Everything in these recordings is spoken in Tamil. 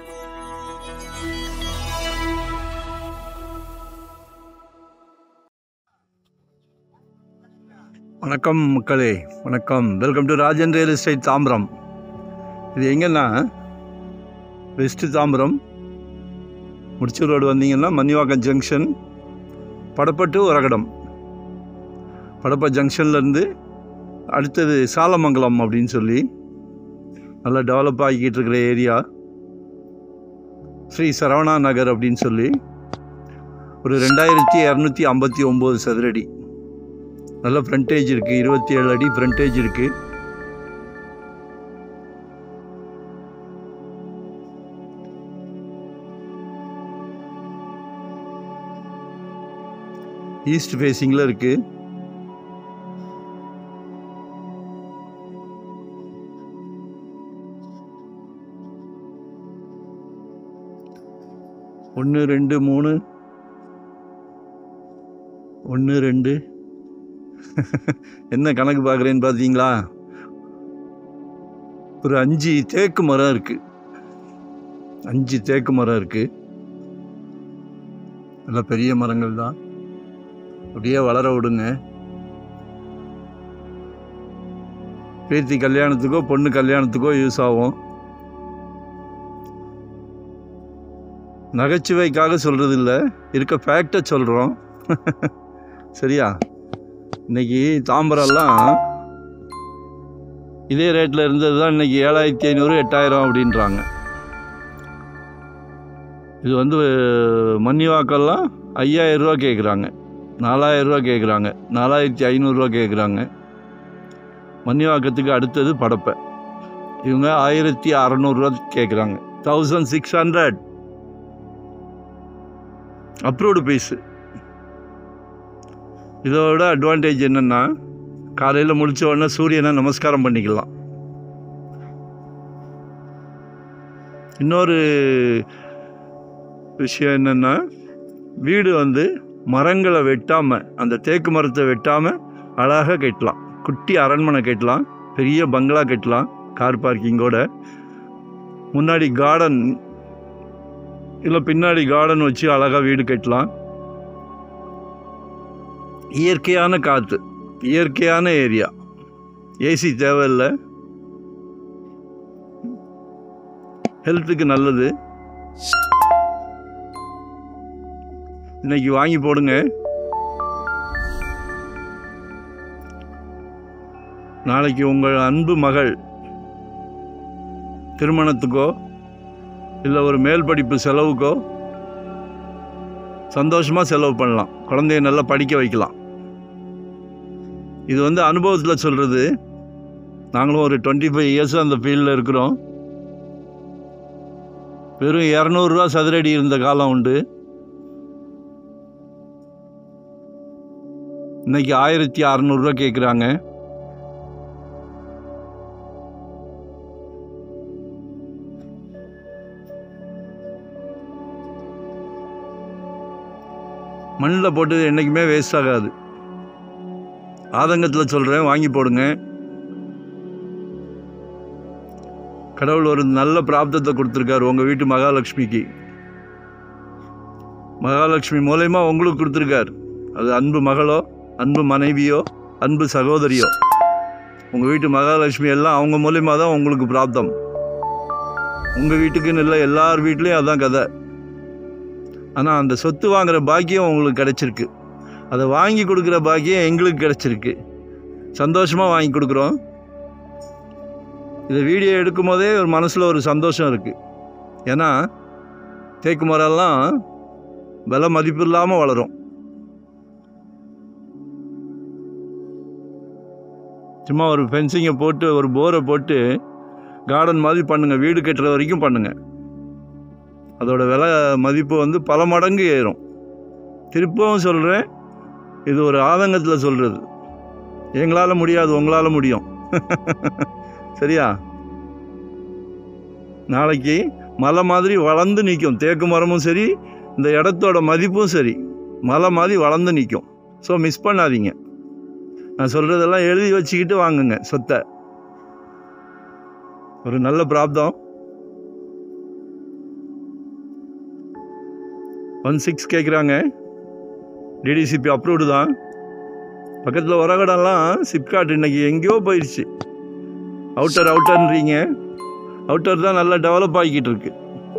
வணக்கம் மக்களே வணக்கம் welcome to Rajan real estate Tambaram இது எங்கன்னா வெஸ்ட்டு தாம்பரம் முடிச்சூர் ரோடு வந்தீங்கன்னா மன்னிவாக்கம் ஜங்ஷன் படப்பட்டு உரகடம் படப்ப ஜங்ஷன்லேருந்து அடுத்தது சாலமங்கலம் அப்படின்னு சொல்லி நல்லா டெவலப் ஆகிக்கிட்டு இருக்கிற ஏரியா ஸ்ரீ சரவணா நகர் அப்படின்னு சொல்லி ஒரு ரெண்டாயிரத்தி இரநூத்தி ஐம்பத்தி ஒம்பது சதுரடி நல்ல ஃப்ரண்டேஜ் இருக்குது இருபத்தி ஏழு அடி ஃப்ரண்டேஜ் இருக்குது ஈஸ்ட் ஃபேஸிங்கில் இருக்குது ஒன்று ரெண்டு மூணு ஒன்று ரெண்டு என்ன கணக்கு பார்க்குறேன்னு பார்த்தீங்களா ஒரு அஞ்சு தேக்கு மரம் இருக்குது அஞ்சு தேக்கு மரம் இருக்குது நல்ல பெரிய மரங்கள் தான் அப்படியே வளர விடுங்க பேத்தி கல்யாணத்துக்கோ பொண்ணு கல்யாணத்துக்கோ யூஸ் ஆகும் நகைச்சுவைக்காக சொல்கிறது இல்லை இருக்க ஃபேக்டை சொல்கிறோம் சரியா இன்னைக்கு தாம்பரம்லாம் இதே ரேட்டில் இருந்தது தான் இன்னைக்கு ஏழாயிரத்தி ஐநூறு எட்டாயிரம் அப்படின்றாங்க இது வந்து மன்னிவாக்கெல்லாம் ஐயாயிரம் ரூபா கேட்குறாங்க நாலாயிரம் ரூபா கேட்குறாங்க நாலாயிரத்தி ஐநூறுரூவா கேட்குறாங்க மன்னிவாக்கத்துக்கு அடுத்தது படப்பை இவங்க ஆயிரத்தி அறநூறுவா கேட்குறாங்க தௌசண்ட் சிக்ஸ் ஹண்ட்ரட் அப்ரூவ்டு பீஸு இதோட அட்வான்டேஜ் என்னென்னா காலையில் முடிச்ச உடனே சூரியனை நமஸ்காரம் பண்ணிக்கலாம் இன்னொரு விஷயம் என்னென்னா வீடு வந்து மரங்களை வெட்டாமல் அந்த தேக்கு மரத்தை வெட்டாமல் அழகாக கட்டலாம் குட்டி அரண்மனை கட்டலாம் பெரிய பங்களா கட்டலாம் கார் பார்க்கிங்கோட முன்னாடி கார்டன் இல்லை பின்னாடி கார்டன் வச்சு அழகாக வீடு கட்டலாம் இயற்கையான காற்று இயற்கையான ஏரியா ஏசி தேவையில்லை ஹெல்த்துக்கு நல்லது இன்னைக்கு வாங்கி போடுங்க நாளைக்கு உங்கள் அன்பு மகள் திருமணத்துக்கோ இல்லை ஒரு மேல் படிப்பு செலவுக்கோ சந்தோஷமாக செலவு பண்ணலாம் குழந்தைய நல்லா படிக்க வைக்கலாம் இது வந்து அனுபவத்தில் சொல்கிறது நாங்களும் ஒரு டுவெண்ட்டி ஃபைவ் இயர்ஸும் அந்த ஃபீல்டில் இருக்கிறோம் வெறும் இரநூறுவா சதுரடி இருந்த காலம் உண்டு இன்னைக்கு ஆயிரத்தி அறநூறுவா கேட்குறாங்க மண்ணில் போட்டது என்றைக்குமே வேஸ்ட் ஆகாது ஆதங்கத்தில் சொல்கிறேன் வாங்கி போடுங்க கடவுள் ஒரு நல்ல பிராப்தத்தை கொடுத்துருக்காரு உங்கள் வீட்டு மகாலட்சுமிக்கு மகாலட்சுமி மூலயமா உங்களுக்கு கொடுத்துருக்கார் அது அன்பு மகளோ அன்பு மனைவியோ அன்பு சகோதரியோ உங்கள் வீட்டு மகாலட்சுமி எல்லாம் அவங்க மூலயமா தான் உங்களுக்கு பிராப்தம் உங்கள் வீட்டுக்குன்னு இல்லை எல்லார் வீட்லேயும் அதான் கதை ஆனால் அந்த சொத்து வாங்குகிற பாக்கியம் உங்களுக்கு கிடச்சிருக்கு அதை வாங்கி கொடுக்குற பாக்கியம் எங்களுக்கு கிடச்சிருக்கு சந்தோஷமாக வாங்கி கொடுக்குறோம் இதை வீடியோ எடுக்கும் போதே ஒரு மனசில் ஒரு சந்தோஷம் இருக்குது ஏன்னா தேக்கு மரம்லாம் விலை மதிப்பு இல்லாமல் வளரும் சும்மா ஒரு ஃபென்சிங்கை போட்டு ஒரு போரை போட்டு கார்டன் மாதிரி பண்ணுங்கள் வீடு கட்டுற வரைக்கும் பண்ணுங்கள் அதோட விலை மதிப்பு வந்து பல மடங்கு ஏறும் திருப்பவும் சொல்கிறேன் இது ஒரு ஆதங்கத்தில் சொல்கிறது எங்களால் முடியாது உங்களால் முடியும் சரியா நாளைக்கு மலை மாதிரி வளர்ந்து நிற்கும் தேக்கு மரமும் சரி இந்த இடத்தோட மதிப்பும் சரி மலை மாதிரி வளர்ந்து நிற்கும் ஸோ மிஸ் பண்ணாதீங்க நான் சொல்கிறதெல்லாம் எழுதி வச்சுக்கிட்டு வாங்குங்க சொத்தை ஒரு நல்ல பிராப்தம் ஒன் சிக்ஸ் கேட்குறாங்க டிடிசிபி அப்ரூவ்டு தான் பக்கத்தில் உரகடம்லாம் சிப்காட் இன்னைக்கு எங்கேயோ போயிடுச்சு அவுட்டர் அவுட்டர்ன்றீங்க அவுட்டர் தான் நல்லா டெவலப் ஆகிக்கிட்டு இருக்கு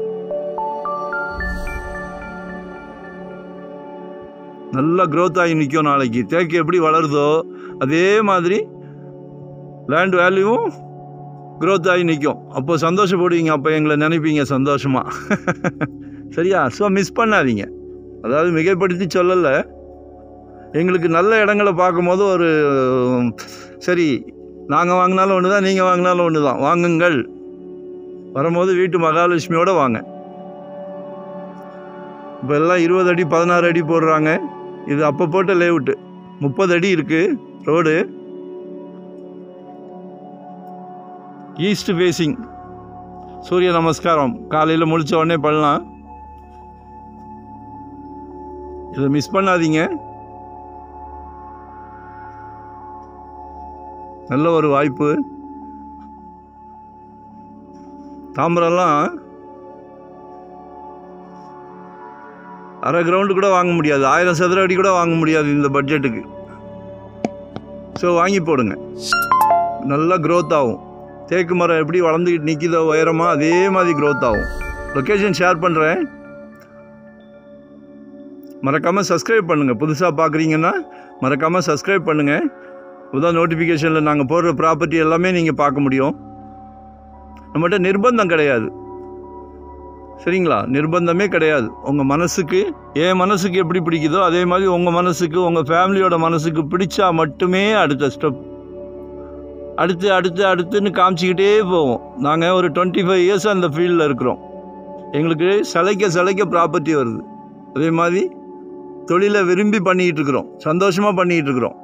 நல்லா க்ரோத் ஆகி நிற்கும் நாளைக்கு தேக்கு எப்படி வளருதோ அதே மாதிரி லேண்ட் வேல்யூவும் க்ரோத் ஆகி நிற்கும் அப்போ சந்தோஷப்படுவீங்க அப்போ எங்களை நினைப்பீங்க சந்தோஷமாக சரியா ஸோ மிஸ் பண்ணாதீங்க அதாவது மிகைப்படுத்தி சொல்லலை எங்களுக்கு நல்ல இடங்களை பார்க்கும்போது ஒரு சரி நாங்கள் வாங்கினாலும் ஒன்று தான் நீங்கள் வாங்கினாலும் ஒன்று தான் வாங்குங்கள் வரும்போது வீட்டு மகாலட்சுமியோடு வாங்க இப்போ எல்லாம் இருபது அடி பதினாறு அடி போடுறாங்க இது அப்போ போட்ட லேஅவுட்டு முப்பது அடி இருக்குது ரோடு ஈஸ்ட் ஃபேஸிங் சூரிய நமஸ்காரம் காலையில் முழிச்ச உடனே பண்ணலாம் இதை மிஸ் பண்ணாதீங்க நல்ல ஒரு வாய்ப்பு தாம்பரம்லாம் அரை கிரவுண்டு கூட வாங்க முடியாது ஆயிரம் சதுர அடி கூட வாங்க முடியாது இந்த பட்ஜெட்டுக்கு ஸோ வாங்கி போடுங்க நல்லா க்ரோத் ஆகும் தேக்கு மரம் எப்படி வளர்ந்துக்கிட்டு நிற்கிதோ உயரமாக அதே மாதிரி க்ரோத் ஆகும் லொக்கேஷன் ஷேர் பண்ணுறேன் மறக்காமல் சப்ஸ்கிரைப் பண்ணுங்கள் புதுசாக பார்க்குறீங்கன்னா மறக்காமல் சப்ஸ்கிரைப் பண்ணுங்கள் உதான் நோட்டிஃபிகேஷனில் நாங்கள் போடுற ப்ராப்பர்ட்டி எல்லாமே நீங்கள் பார்க்க முடியும் நம்மகிட்ட நிர்பந்தம் கிடையாது சரிங்களா நிர்பந்தமே கிடையாது உங்கள் மனசுக்கு என் மனசுக்கு எப்படி பிடிக்குதோ அதே மாதிரி உங்கள் மனசுக்கு உங்கள் ஃபேமிலியோட மனசுக்கு பிடிச்சா மட்டுமே அடுத்த ஸ்டெப் அடுத்து அடுத்து அடுத்துன்னு காமிச்சிக்கிட்டே போவோம் நாங்கள் ஒரு டுவெண்ட்டி ஃபைவ் இயர்ஸ் அந்த ஃபீல்டில் இருக்கிறோம் எங்களுக்கு சிலைக்க சிலைக்க ப்ராப்பர்ட்டி வருது அதே மாதிரி தொழிலை விரும்பி பண்ணிக்கிட்டு இருக்கிறோம் சந்தோஷமாக பண்ணிக்கிட்டு இருக்கிறோம்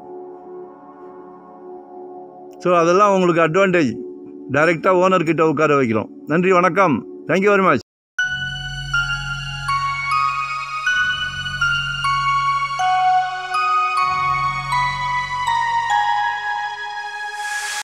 ஸோ அதெல்லாம் உங்களுக்கு அட்வான்டேஜ் டைரெக்டாக ஓனர்கிட்ட உட்கார வைக்கிறோம் நன்றி வணக்கம் தேங்க்யூ வெரி மச்